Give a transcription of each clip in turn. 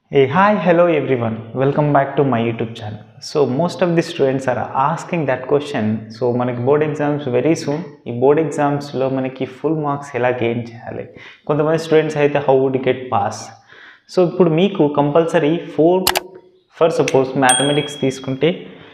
Hey, hi, hello everyone. Welcome back to my YouTube channel. So most of the students are asking that question. So మనకి board exams very soon ఈ board ఎగ్జామ్స్లో మనకి full marks ఎలా gain చేయాలి కొంతమంది students అయితే how would get pass so ఇప్పుడు మీకు compulsory four for suppose mathematics తీసుకుంటే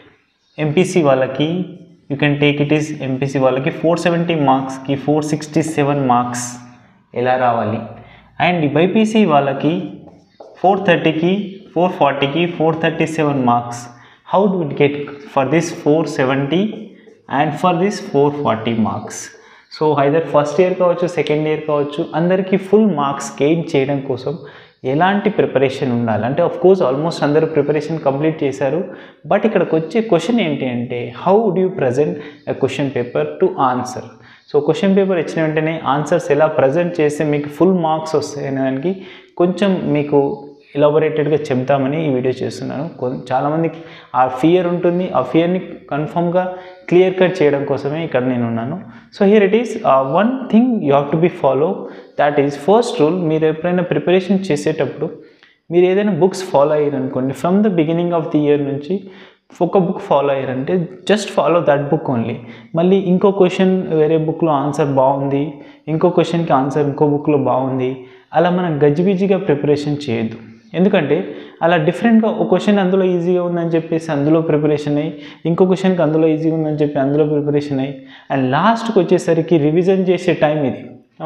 ఎంపీసీ వాళ్ళకి you can take it is MPC వాళ్ళకి ఫోర్ సెవెంటీ మార్క్స్కి ఫోర్ సిక్స్టీ సెవెన్ మార్క్స్ ఎలా రావాలి అండ్ బైపీసీ వాళ్ళకి ఫోర్ థర్టీకి ఫోర్ ఫార్టీకి four thirty seven marks how do it get for this four seventy and for this four forty marks so either first year కావచ్చు second year కావచ్చు అందరికీ full marks gain చేయడం కోసం ఎలాంటి preparation ఉండాలి అంటే ఆఫ్ కోర్స్ ఆల్మోస్ట్ అందరూ preparation complete చేశారు బట్ ఇక్కడికి వచ్చే క్వశ్చన్ ఏంటి అంటే how do you present a question paper to answer so question paper ఇచ్చిన వెంటనే ఆన్సర్స్ ఎలా ప్రజెంట్ చేస్తే మీకు ఫుల్ మార్క్స్ వస్తాయి అనే దానికి కొంచెం మీకు ఎలాబొరేటెడ్గా చెప్దామని ఈ వీడియో చేస్తున్నాను కొన్- చాలామందికి ఆ ఫియర్ ఉంటుంది ఆ ఫియర్ని కన్ఫర్మ్గా క్లియర్ కట్ చేయడం కోసమే ఇక్కడ నేను ఉన్నాను so here it is one thing you have to be follow that is first rule మీరు ఎప్పుడైనా ప్రిపరేషన్ చేసేటప్పుడు మీరు ఏదైనా బుక్స్ ఫాలో అయ్యారు అనుకోండి from the beginning of the year నుంచి ఒక బుక్ ఫాలో అయ్యారంటే just follow that book only మళ్ళీ ఇంకో క్వశ్చన్ వేరే బుక్లో ఆన్సర్ బాగుంది ఇంకో క్వశ్చన్కి ఆన్సర్ ఇంకో బుక్లో బాగుంది అలా మనం గజిబిజిగా ప్రిపరేషన్ చేయొద్దు ఎందుకంటే అలా డిఫరెంట్గా ఒక క్వశ్చన్ అందులో ఈజీగా ఉందని చెప్పేసి అందులో ప్రిపరేషన్ అయ్యి ఇంకో క్వశ్చన్కి అందులో ఈజీగా ఉందని చెప్పి అందులో ప్రిపరేషన్ అయ్యి అండ్ లాస్ట్కి వచ్చేసరికి రివిజన్ చేసే టైం ఇది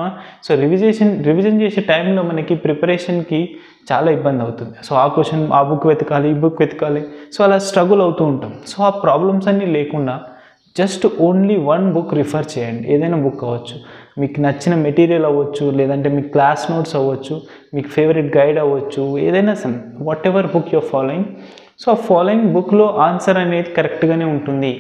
సో రివిజేషన్ రివిజన్ చేసే టైంలో మనకి ప్రిపరేషన్కి చాలా ఇబ్బంది అవుతుంది సో ఆ క్వశ్చన్ ఆ బుక్ వెతకాలి ఈ బుక్ వెతకాలి సో అలా స్ట్రగుల్ అవుతూ ఉంటాం సో ఆ ప్రాబ్లమ్స్ అన్నీ లేకుండా just only one book refer చేయండి ఏదైనా బుక్ అవ్వచ్చు మీకు నచ్చిన మెటీరియల్ అవ్వచ్చు లేదంటే మీ క్లాస్ నోట్స్ అవ్వచ్చు మీకు ఫేవరెట్ గైడ్ అవ్వచ్చు ఏదైనా some whatever book you're following so ఆ ఫాలోయింగ్ బుక్లో ఆన్సర్ అనేది కరెక్ట్గానే ఉంటుంది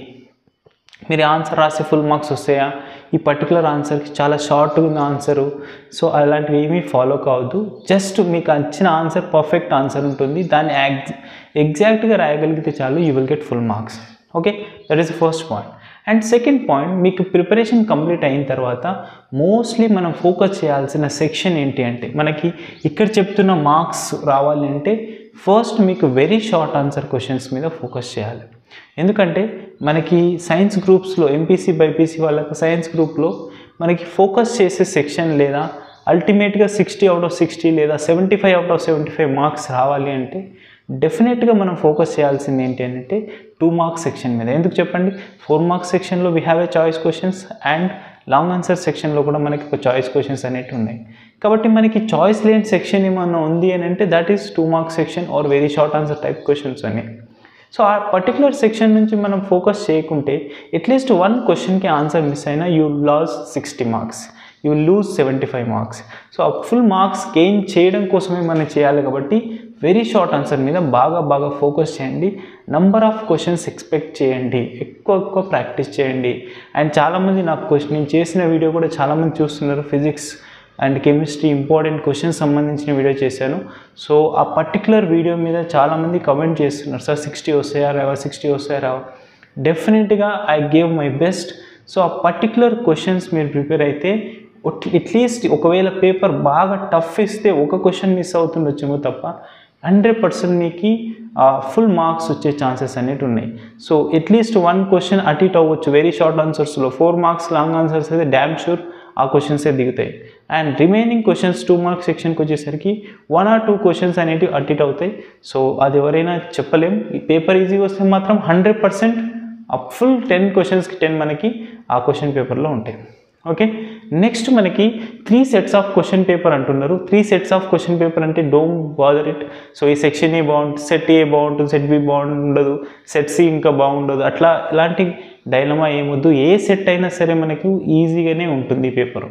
మీరు ఆన్సర్ రాసి ఫుల్ మార్క్స్ వస్తాయా ఈ పర్టికులర్ ఆన్సర్కి చాలా షార్ట్గా ఉంది ఆన్సరు సో అలాంటివి ఏమీ ఫాలో కావద్దు జస్ట్ మీకు వచ్చిన ఆన్సర్ పర్ఫెక్ట్ ఆన్సర్ ఉంటుంది దాన్ని ఎగ్జ్ ఎగ్జాక్ట్గా రాయగలిగితే చాలు you will get full marks okay that is the first point and second point మీకు ప్రిపరేషన్ కంప్లీట్ అయిన తర్వాత మోస్ట్లీ మనం ఫోకస్ చేయాల్సిన సెక్షన్ ఏంటి అంటే మనకి ఇక్కడ చెప్తున్న మార్క్స్ రావాలి అంటే ఫస్ట్ మీకు వెరీ షార్ట్ ఆన్సర్ క్వశ్చన్స్ మీద ఫోకస్ చేయాలి ఎందుకంటే మనకి సైన్స్ గ్రూప్స్లో ఎంపీసీ బైపీసీ వాళ్ళకి సైన్స్ గ్రూప్లో మనకి ఫోకస్ చేసే సెక్షన్ లేదా అల్టిమేట్గా సిక్స్టీ అవుట్ ఆఫ్ సిక్స్టీ లేదా seventy five out of seventy five marks రావాలి అంటే డెఫినెట్గా మనం ఫోకస్ చేయాల్సింది ఏంటి అంటే టూ మార్క్స్ సెక్షన్ మీద ఎందుకు చెప్పండి ఫోర్ మార్క్స్ సెక్షన్లో we have a choice questions and long answer సెక్షన్లో కూడా మనకి ఒక చాయిస్ క్వశ్చన్స్ అనేవి ఉన్నాయి కాబట్టి మనకి చాయిస్ లేని సెక్షన్ ఏమన్నా ఉంది అని అంటే that is two marks section are very short answer type questions అని సో ఆ పర్టికులర్ సెక్షన్ నుంచి మనం ఫోకస్ చేయకుంటే అట్లీస్ట్ వన్ క్వశ్చన్కి ఆన్సర్ మిస్ అయినా you loss sixty marks you lose seventy five marks so ఆ ఫుల్ మార్క్స్ గెయిన్ చేయడం కోసమే మనం చేయాలి కాబట్టి వెరీ షార్ట్ ఆన్సర్ మీద బాగా బాగా ఫోకస్ చేయండి నంబర్ ఆఫ్ క్వశ్చన్స్ ఎక్స్పెక్ట్ చేయండి ఎక్కువ ఎక్కువ ప్రాక్టీస్ చేయండి అండ్ చాలామంది నాకు క్వశ్చన్ నేను చేసిన వీడియో కూడా చాలామంది చూస్తున్నారు physics and chemistry important questions సంబంధించిన వీడియో చేశాను సో ఆ పర్టికులర్ వీడియో మీద చాలామంది కమెంట్ చేస్తున్నారు సార్ సిక్స్టీ వస్తాయా రావా సిక్స్టీ వస్తాయా రావా డెఫినెట్గా I gave my best so ఆ పర్టికులర్ క్వశ్చన్స్ మీరు ప్రిపేర్ అయితే అట్లీస్ట్ ఒకవేళ పేపర్ బాగా టఫ్ ఇస్తే ఒక క్వశ్చన్ మిస్ అవుతుండొచ్చేమో తప్ప హండ్రెడ్ పర్సెంట్ మీకు ఫుల్ మార్క్స్ వచ్చే ఛాన్సెస్ అనేవి ఉన్నాయి సో అట్లీస్ట్ వన్ క్వశ్చన్ అటు ఇటు అవ్వచ్చు వెరీ షార్ట్ ఆన్సర్స్లో ఫోర్ మార్క్స్ లాంగ్ ఆన్సర్స్ అయితే డ్యామ్ షూర్ ఆ క్వశ్చన్సే దిగుతాయి and remaining questions two marks సెక్షన్కి వచ్చేసరికి వన్ ఆర్ టూ క్వశ్చన్స్ అనేటివి అటు ఇటు అవుతాయి సో అది ఎవరైనా చెప్పలేం ఈ పేపర్ ఈజీగా వస్తే మాత్రం హండ్రెడ్ పర్సెంట్ ఆ ఫుల్ టెన్ క్వశ్చన్స్కి టెన్ మనకి ఆ క్వశ్చన్ పేపర్లో ఉంటాయి ఓకే నెక్స్ట్ మనకి three sets of question paper అంటున్నారు three sets of question paper అంటే డోంట్ బాదర్ ఇట్ సో ఈ సెక్షన్ ఏ బాగుంటుంది సెట్ ఏ బాగుంటుంది సెట్ బి బాగుండదు సెట్ సి ఇంకా బాగుండదు అట్లా ఇలాంటి డైలమా ఏమొద్దు ఏ సెట్ అయినా సరే మనకు ఈజీగానే ఉంటుంది ఈ paper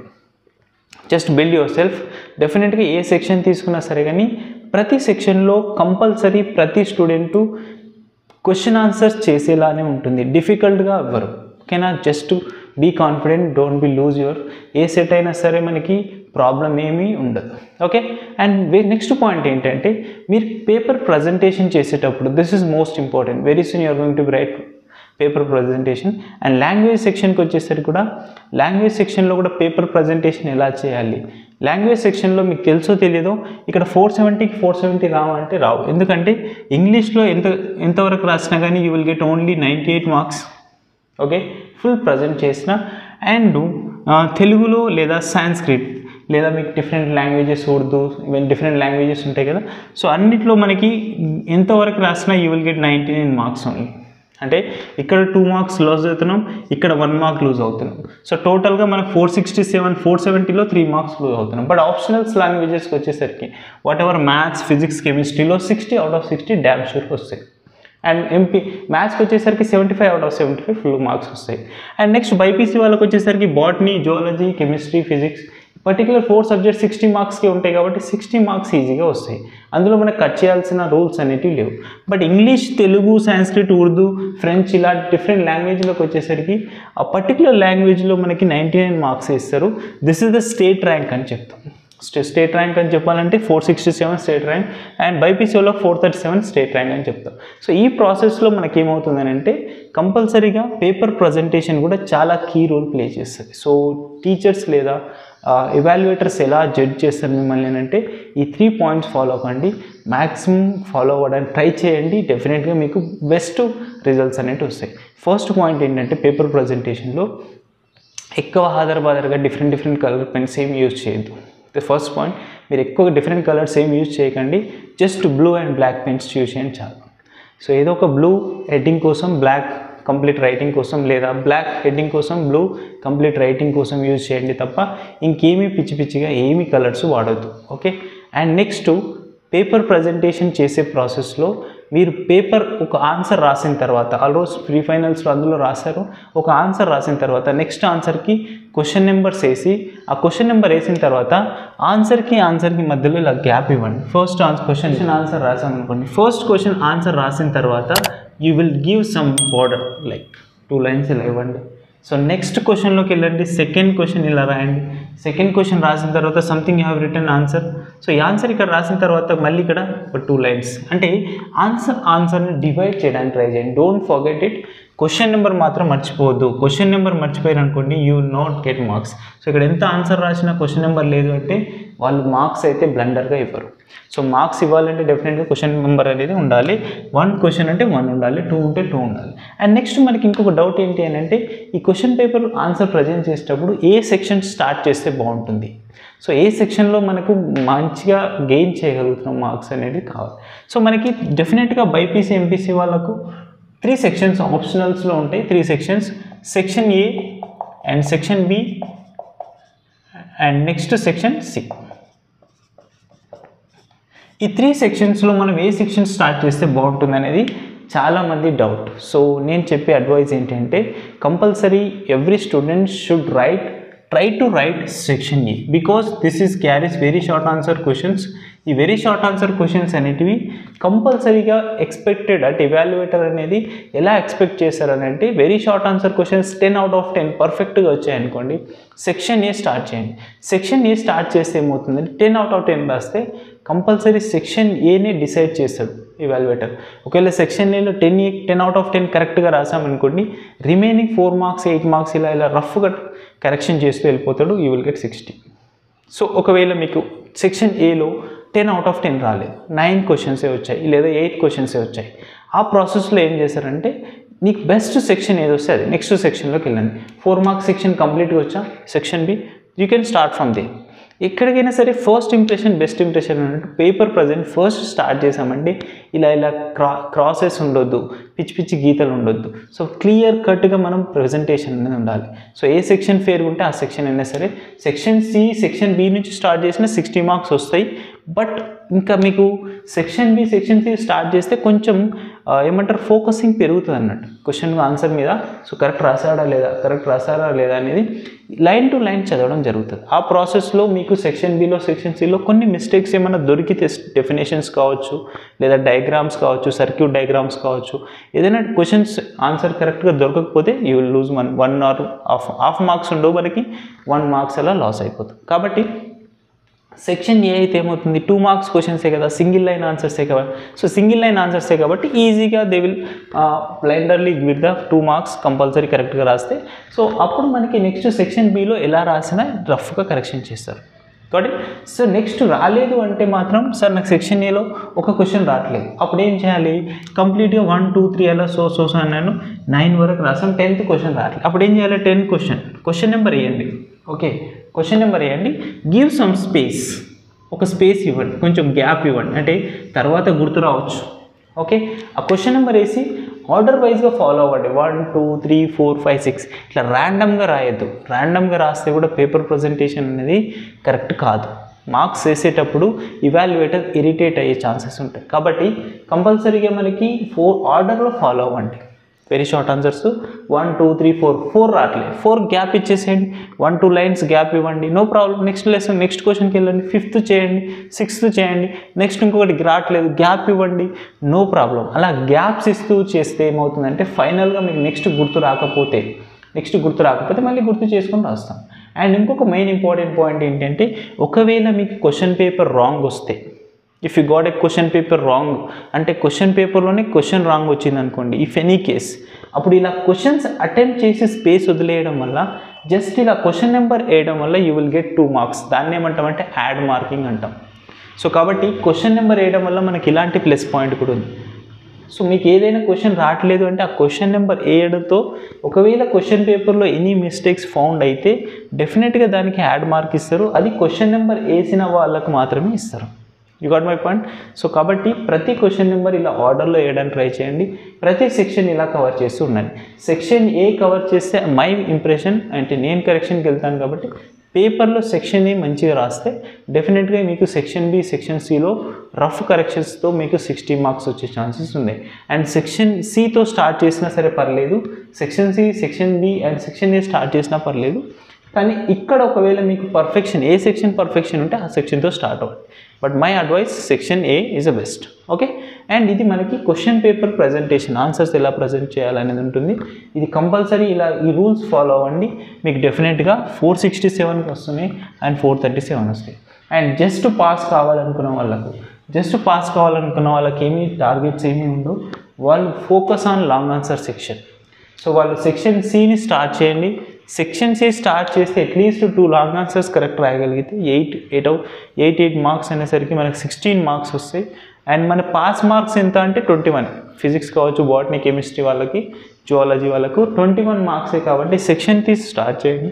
just build yourself డెఫినెట్గా ఏ సెక్షన్ తీసుకున్నా సరే కానీ ప్రతి సెక్షన్లో కంపల్సరీ ప్రతి స్టూడెంటు క్వశ్చన్ ఆన్సర్స్ చేసేలానే ఉంటుంది డిఫికల్ట్గా అవ్వరు ఓకేనా just be confident don't be lose your A set అయినా సరే మనకి ప్రాబ్లం ఏమీ ఉండదు ఓకే అండ్ నెక్స్ట్ పాయింట్ ఏంటంటే మీరు పేపర్ ప్రజెంటేషన్ చేసేటప్పుడు this is most important very soon you're going to write paper presentation and language సెక్షన్కి వచ్చేసరికి కూడా లాంగ్వేజ్ సెక్షన్లో కూడా పేపర్ ప్రజెంటేషన్ ఎలా చేయాలి లాంగ్వేజ్ సెక్షన్లో మీకు తెలుసో తెలియదో ఇక్కడ ఫోర్ సెవెంటీకి ఫోర్ సెవెంటీ రావంటే రావు ఎందుకంటే ఇంగ్లీష్లో ఎంత ఎంతవరకు రాసినా కానీ you will get only ninety eight marks okay full present చేసిన అండ్ తెలుగులో లేదా సాంస్క్రిట్ లేదా మీకు different languages Urdu even different languages ఉంటాయి కదా సో అన్నిట్లో మనకి ఎంతవరకు రాసినా you will get ninety nine marks only అంటే ఇక్కడ టూ మార్క్స్ లాస్ అవుతున్నాం ఇక్కడ వన్ మార్క్ లూజ్ అవుతున్నాం సో టోటల్గా మనకు ఫోర్ సిక్స్టీ సెవెన్ ఫోర్ సెవెంటీలో త్రీ మార్క్స్ లూజ్ అవుతున్నాం బట్ ఆప్షనల్స్ లాంగ్వేజెస్కి వచ్చేసరికి వాట్ ఎవర్ మ్యాథ్స్ ఫిజిక్స్ కెమిస్ట్రీలో sixty out of sixty damn sure వస్తాయి అండ్ ఎంపీ మ్యాథ్స్కి వచ్చేసరికి seventy five out of seventy five full marks వస్తాయి అండ్ నెక్స్ట్ బైపీసీ వాళ్ళకి వచ్చేసరికి botany zoology chemistry physics particular four subject sixty మార్క్స్కి ఉంటాయి కాబట్టి సిక్స్టీ మార్క్స్ ఈజీగా వస్తాయి అందులో మనకు కట్ చేయాల్సిన రూల్స్ అనేటివి లేవు but English Telugu Sanskrit Urdu French ఇలా డిఫరెంట్ లాంగ్వేజ్లోకి వచ్చేసరికి ఆ పర్టికులర్ లాంగ్వేజ్లో మనకి నైంటీ నైన్ మార్క్స్ ఇస్తారు this is the state rank అని చెప్తాం స్టే స్టేట్ ర్యాంక్ అని చెప్పాలంటే four sixty seven state rank and బైపీసీలో four thirty seven state rank అని చెప్తాం సో ఈ ప్రాసెస్లో మనకి ఏమవుతుందని అంటే కంపల్సరీగా పేపర్ ప్రజెంటేషన్ కూడా చాలా కీ రోల్ ప్లే చేస్తుంది సో టీచర్స్ లేదా ఎవాల్యుయేటర్స్ ఎలా జడ్జ్ చేస్తారు మిమ్మల్ని అని అంటే ఈ త్రీ పాయింట్స్ ఫాలో అవ్వండి మ్యాక్సిమం ఫాలో అవ్వడానికి ట్రై చేయండి డెఫినెట్గా మీకు బెస్ట్ రిజల్ట్స్ అనేవి వస్తాయి ఫస్ట్ పాయింట్ ఏంటంటే పేపర్ ప్రజెంటేషన్లో ఎక్కువ హాదర్ బాదర్గా డిఫరెంట్ డిఫరెంట్ కలర్ పెన్స్ ఏం యూజ్ చేయొద్దు ద ఫస్ట్ పాయింట్ మీరు ఎక్కువ డిఫరెంట్ కలర్స్ ఏం యూజ్ చేయకండి just blue and black pens use చేయండి చాలు సో ఏదో ఒక బ్లూ హెడ్డింగ్ కోసం బ్లాక్ కంప్లీట్ రైటింగ్ కోసం లేదా బ్లాక్ హెడ్డింగ్ కోసం బ్లూ కంప్లీట్ రైటింగ్ కోసం యూజ్ చేయండి తప్ప ఇంకేమీ పిచ్చి పిచ్చిగా ఏమీ కలర్స్ వాడొద్దు okay and next paper presentation చేసే ప్రాసెస్లో మీరు పేపర్ ఒక ఆన్సర్ రాసిన తర్వాత ఆల్రోజ్ ప్రీ ఫైనల్స్లో అందులో రాశారు ఒక ఆన్సర్ రాసిన తర్వాత నెక్స్ట్ ఆన్సర్కి క్వశ్చన్ నెంబర్స్ వేసి ఆ క్వశ్చన్ నెంబర్ వేసిన తర్వాత ఆన్సర్కి ఆన్సర్కి మధ్యలో ఇలా గ్యాప్ ఇవ్వండి ఫస్ట్ ఆన్సర్ క్వశ్చన్ ఆన్సర్ రాసాం అనుకోండి ఫస్ట్ క్వశ్చన్ ఆన్సర్ రాసిన తర్వాత you will give some border like two lines ఇలా ఇవ్వండి సో నెక్స్ట్ క్వశ్చన్లోకి వెళ్ళండి సెకండ్ క్వశ్చన్ ఇలా రాయండి సెకండ్ క్వశ్చన్ రాసిన తర్వాత something you have written answer so ఈ ఆన్సర్ ఇక్కడ రాసిన తర్వాత మళ్ళీ ఇక్కడ ఒక టూ లైన్స్ అంటే ఆన్సర్ ఆన్సర్ని డివైడ్ చేయడానికి ట్రై చేయండి don't forget it question number మాత్రం మర్చిపోవద్దు క్వశ్చన్ నెంబర్ మర్చిపోయారు అనుకోండి you not get marks so ఇక్కడ ఎంత ఆన్సర్ రాసినా క్వశ్చన్ నెంబర్ లేదు అంటే వాళ్ళు మార్క్స్ అయితే బ్లండర్గా ఇవ్వరు సో మార్క్స్ ఇవ్వాలంటే డెఫినెట్గా క్వశ్చన్ నెంబర్ అనేది ఉండాలి వన్ క్వశ్చన్ అంటే వన్ ఉండాలి టూ ఉంటే టూ ఉండాలి అండ్ నెక్స్ట్ మనకి ఇంకొక డౌట్ ఏంటి అని అంటే ఈ క్వశ్చన్ పేపర్ ఆన్సర్ ప్రజెంట్ చేసేటప్పుడు ఏ సెక్షన్ స్టార్ట్ చేస్తే బాగుంటుంది సో ఏ సెక్షన్లో మనకు మంచిగా గెయిన్ చేయగలుగుతున్నాం మార్క్స్ అనేది కావాలి సో మనకి డెఫినెట్గా బైపీసీ ఎంపీసీ వాళ్ళకు త్రీ సెక్షన్స్ ఆప్షనల్స్లో ఉంటాయి three sections section A and section B and next section C ఈ త్రీ సెక్షన్స్లో మనం ఏ సెక్షన్ స్టార్ట్ చేస్తే బాగుంటుంది అనేది చాలామంది డౌట్ సో నేను చెప్పే అడ్వైజ్ ఏంటంటే compulsory every student should write try to write section A because this is carries very short answer questions ఈ వెరీ షార్ట్ ఆన్సర్ క్వశ్చన్స్ అనేటివి కంపల్సరీగా ఎక్స్పెక్టెడ్ అంటే ఇవాల్యుయేటర్ అనేది ఎలా ఎక్స్పెక్ట్ చేశారని అంటే very short answer questions ten out of ten పర్ఫెక్ట్గా వచ్చాయనుకోండి సెక్షన్ ఏ స్టార్ట్ చేయండి సెక్షన్ ఏ స్టార్ట్ చేస్తే ఏమవుతుందంటే టెన్ అవుట్ ఆఫ్ టెన్ రాస్తే కంపల్సరీ సెక్షన్ ఏనే డిసైడ్ చేస్తాడు ఇవాల్యుయేటర్ ఒకవేళ సెక్షన్ ఏలో ten ten out of ten కరెక్ట్గా రాసామనుకోండి remaining four marks eight marks ఇలా ఇలా రఫ్గా కరెక్షన్ చేస్తూ వెళ్ళిపోతాడు you will get sixty so ఒకవేళ మీకు సెక్షన్ ఏలో టెన్ అవుట్ ఆఫ్ టెన్ రాలేదు నైన్ క్వశ్చన్సే వచ్చాయి లేదా ఎయిట్ క్వశ్చన్సే వచ్చాయి ఆ ప్రాసెస్లో ఏం చేశారంటే నీకు బెస్ట్ సెక్షన్ ఏది వస్తే అది నెక్స్ట్ సెక్షన్లోకి వెళ్ళండి ఫోర్ మార్క్స్ సెక్షన్ కంప్లీట్గా వచ్చా section B you can start from there ఎక్కడికైనా సరే ఫస్ట్ ఇంప్రెషన్ బెస్ట్ ఇంప్రెషన్ అన్నట్టు పేపర్ ప్రజెంట్ ఫస్ట్ స్టార్ట్ చేసామంటే ఇలా ఇలా క్రా క్రాసెస్ ఉండొద్దు పిచ్చి పిచ్చి గీతలు ఉండొద్దు సో క్లియర్ కట్గా మనం ప్రజెంటేషన్ అనేది ఉండాలి సో ఏ సెక్షన్ ఫేర్ ఉంటే ఆ సెక్షన్ అయినా సరే సెక్షన్ సి సెక్షన్ బి నుంచి స్టార్ట్ చేసిన సిక్స్టీ మార్క్స్ వస్తాయి బట్ ఇంకా మీకు section B section C start చేస్తే కొంచెం ఆ, ఏమంటారు ఫోకసింగ్ పెరుగుతుంది అన్నట్టు క్వశ్చన్ ఆన్సర్ మీద సో కరెక్ట్ రాసాడా లేదా కరెక్ట్ రాసాడా లేదా అనేది లైన్ టు లైన్ చదవడం జరుగుతుంది ఆ ప్రాసెస్లో మీకు సెక్షన్ బిలో సెక్షన్ సిలో కొన్ని మిస్టేక్స్ ఏమైనా దొరికితే డెఫినేషన్స్ కావచ్చు లేదా డయాగ్రామ్స్ కావచ్చు సర్క్యూట్ డయాగ్రామ్స్ కావచ్చు ఏదైనా క్వశ్చన్స్ ఆన్సర్ కరెక్ట్గా దొరకకపోతే you will lose one one or half half marks ఉండవు మనకి వన్ మార్క్స్ అలా లాస్ అయిపోతుంది కాబట్టి సెక్షన్ ఏ అయితే ఏమవుతుంది టూ మార్క్స్ క్వశ్చన్సే కదా సింగిల్ లైన్ ఆన్సర్సే కదా సో సింగిల్ లైన్ ఆన్సర్సే కాబట్టి ఈజీగా they will blindly with the two marks compulsory కరెక్ట్గా రాస్తే సో అప్పుడు మనకి నెక్స్ట్ సెక్షన్ బిలో ఎలా రాసినా రఫ్గా కరెక్షన్ చేస్తారు కాబట్టి సో నెక్స్ట్ రాలేదు అంటే మాత్రం సార్ నాకు సెక్షన్ ఏలో ఒక క్వశ్చన్ రావట్లేదు అప్పుడు ఏం చేయాలి కంప్లీట్గా వన్ టూ త్రీ అలా సో సో సో అన్నాను నైన్ వరకు రాసాం టెన్త్ క్వశ్చన్ రావట్లేదు అప్పుడు ఏం చేయాలి టెన్త్ క్వశ్చన్ క్వశ్చన్ నెంబర్ వేయండి ఓకే క్వశ్చన్ నెంబర్ వేయండి గివ్ సమ్ స్పేస్ ఒక స్పేస్ ఇవ్వండి కొంచెం గ్యాప్ ఇవ్వండి అంటే తర్వాత గుర్తు రావచ్చు ఓకే ఆ క్వశ్చన్ నెంబర్ వేసి ఆర్డర్ వైజ్గా ఫాలో అవ్వండి one two three four five six ఇట్లా ర్యాండమ్గా రాయొద్దు ర్యాండమ్గా రాస్తే కూడా పేపర్ ప్రజెంటేషన్ అనేది కరెక్ట్ కాదు మార్క్స్ వేసేటప్పుడు ఇవాల్యుయేటర్ ఇరిటేట్ అయ్యే ఛాన్సెస్ ఉంటాయి కాబట్టి కంపల్సరీగా మనకి ఫోర్ ఆర్డర్లో ఫాలో అవ్వండి very short answers one two three four four రావట్లేదు ఫోర్ గ్యాప్ ఇచ్చేసేయండి వన్ టూ లైన్స్ గ్యాప్ ఇవ్వండి no problem next lesson next క్వశ్చన్కి వెళ్ళండి ఫిఫ్త్ చేయండి సిక్స్త్ చేయండి నెక్స్ట్ ఇంకొకటి రావట్లేదు గ్యాప్ ఇవ్వండి నో ప్రాబ్లం అలా గ్యాప్స్ ఇస్తూ చేస్తే ఏమవుతుందంటే ఫైనల్గా మీకు నెక్స్ట్ గుర్తు రాకపోతే నెక్స్ట్ గుర్తు రాకపోతే మళ్ళీ గుర్తు చేసుకొని రాస్తాం అండ్ ఇంకొక మెయిన్ ఇంపార్టెంట్ పాయింట్ ఏంటంటే ఒకవేళ మీకు క్వశ్చన్ పేపర్ రాంగ్ వస్తే if you got a question paper wrong అంటే క్వశ్చన్ పేపర్లోనే క్వశ్చన్ రాంగ్ వచ్చింది అనుకోండి ఇఫ్ ఎనీ కేస్ అప్పుడు ఇలా క్వశ్చన్స్ అటెంప్ట్ చేసి స్పేస్ వదిలేయడం వల్ల జస్ట్ ఇలా క్వశ్చన్ నెంబర్ వేయడం వల్ల you will get two marks దాన్ని ఏమంటామంటే యాడ్ మార్కింగ్ అంటాం సో కాబట్టి క్వశ్చన్ నెంబర్ వేయడం వల్ల మనకి ఇలాంటి ప్లస్ పాయింట్ కూడా ఉంది సో మీకు ఏదైనా క్వశ్చన్ రావట్లేదు అంటే ఆ క్వశ్చన్ నెంబర్ వేయడంతో ఒకవేళ క్వశ్చన్ పేపర్లో ఎనీ మిస్టేక్స్ ఫౌండ్ అయితే డెఫినెట్గా దానికి యాడ్ మార్క్ ఇస్తారు అది క్వశ్చన్ నెంబర్ వేసిన వాళ్ళకు మాత్రమే ఇస్తారు you got my point so కాబట్టి ప్రతి క్వశ్చన్ నెంబర్ ఇలా ఆర్డర్లో వేయడానికి ట్రై చేయండి ప్రతి సెక్షన్ ఇలా కవర్ చేస్తూ ఉండండి సెక్షన్ ఏ కవర్ చేస్తే మై ఇంప్రెషన్ అంటే నేను కరెక్షన్కి వెళ్తాను కాబట్టి పేపర్లో సెక్షన్ ఏ మంచిగా రాస్తే డెఫినెట్గా మీకు సెక్షన్ బి సెక్షన్ సిలో రఫ్ కరెక్షన్స్తో మీకు సిక్స్టీ మార్క్స్ వచ్చే ఛాన్సెస్ ఉన్నాయి అండ్ సెక్షన్ సితో స్టార్ట్ చేసినా సరే పర్లేదు section C section B and section A start చేసినా పర్లేదు కానీ ఇక్కడ ఒకవేళ మీకు పర్ఫెక్షన్ ఏ సెక్షన్ పర్ఫెక్షన్ ఉంటే ఆ సెక్షన్తో స్టార్ట్ అవ్వండి but my advice section A is a best okay and ఇది మనకి క్వశ్చన్ పేపర్ ప్రజెంటేషన్ ఆన్సర్స్ ఎలా ప్రజెంట్ చేయాలనేది ఉంటుంది ఇది కంపల్సరీ ఇలా ఈ రూల్స్ ఫాలో అవ్వండి మీకు డెఫినెట్గా ఫోర్ సిక్స్టీ సెవెన్కి వస్తున్నాయి అండ్ ఫోర్ థర్టీ సెవెన్ వస్తాయి అండ్ జస్ట్ పాస్ కావాలనుకున్న వాళ్ళకు జస్ట్ పాస్ కావాలనుకున్న వాళ్ళకి ఏమీ టార్గెట్స్ ఏమీ ఉండవు వాళ్ళు focus on long answer section so వాళ్ళు సెక్షన్ సిని స్టార్ట్ చేయండి సెక్షన్ సి స్టార్ట్ చేస్తే at least two long answers correct రాయగలిగితే eight eight eight eight marks అనేసరికి మనకి సిక్స్టీన్ మార్క్స్ వస్తాయి అండ్ మన పాస్ మార్క్స్ ఎంత అంటే ట్వంటీ వన్ ఫిజిక్స్ కావచ్చు బాటనీ కెమిస్ట్రీ వాళ్ళకి జువాలజీ వాళ్ళకు ట్వంటీ వన్ మార్క్సే కాబట్టి సెక్షన్ తీసి స్టార్ట్ చేయండి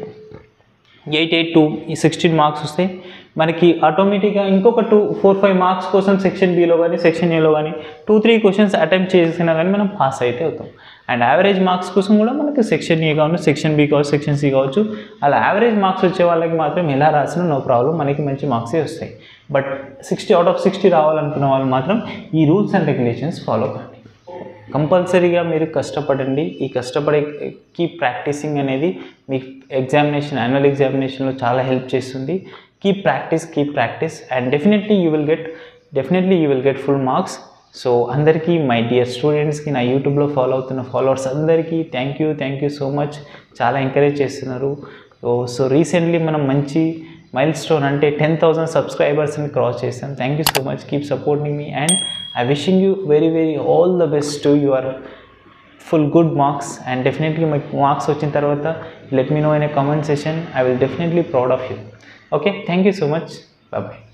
ఎయిట్ ఎయిట్ టూ ఈ సిక్స్టీన్ మార్క్స్ వస్తాయి మనకి ఆటోమేటిక్గా ఇంకొక టూ ఫోర్ ఫైవ్ మార్క్స్ కోసం సెక్షన్ బిలో కానీ సెక్షన్ ఏలో కానీ టూ త్రీ క్వశ్చన్స్ అటెంప్ట్ చేసినా కానీ మనం పాస్ అయితే అవుతాం అండ్ యావరేజ్ మార్క్స్ కోసం కూడా మనకి సెక్షన్ ఏ కావచ్చు సెక్షన్ బి కావచ్చు సెక్షన్ సి కావచ్చు అలా యావరేజ్ మార్క్స్ వచ్చే వాళ్ళకి మాత్రం ఎలా రాసినా నో ప్రాబ్లం మనకి మంచి మార్క్సే వస్తాయి but sixty out of sixty రావాలనుకున్న వాళ్ళు మాత్రం ఈ రూల్స్ అండ్ రెగ్యులేషన్స్ ఫాలో కండి కంపల్సరీగా మీరు కష్టపడండి ఈ కష్టపడే కీప్ ప్రాక్టీసింగ్ అనేది మీ ఎగ్జామినేషన్ యాన్యువల్ ఎగ్జామినేషన్లో చాలా హెల్ప్ చేస్తుంది keep practice keep practice and definitely you will get definitely you will get full marks so అందరికీ మై డియర్ స్టూడెంట్స్కి నా యూట్యూబ్లో ఫాలో అవుతున్న ఫాలోవర్స్ అందరికీ thank you thank you so much చాలా ఎంకరేజ్ చేస్తున్నారు సో సో రీసెంట్లీ మనం మంచి మైల్ స్టోన్ అంటే టెన్ థౌసండ్ సబ్స్క్రైబర్స్ని క్రాస్ చేస్తాం thank you so much keep supporting me and I wishing you very very all the best to your full good marks and definitely మీకు marks వచ్చిన తర్వాత let me know in a comment session I will definitely proud of you okay thank you so much bye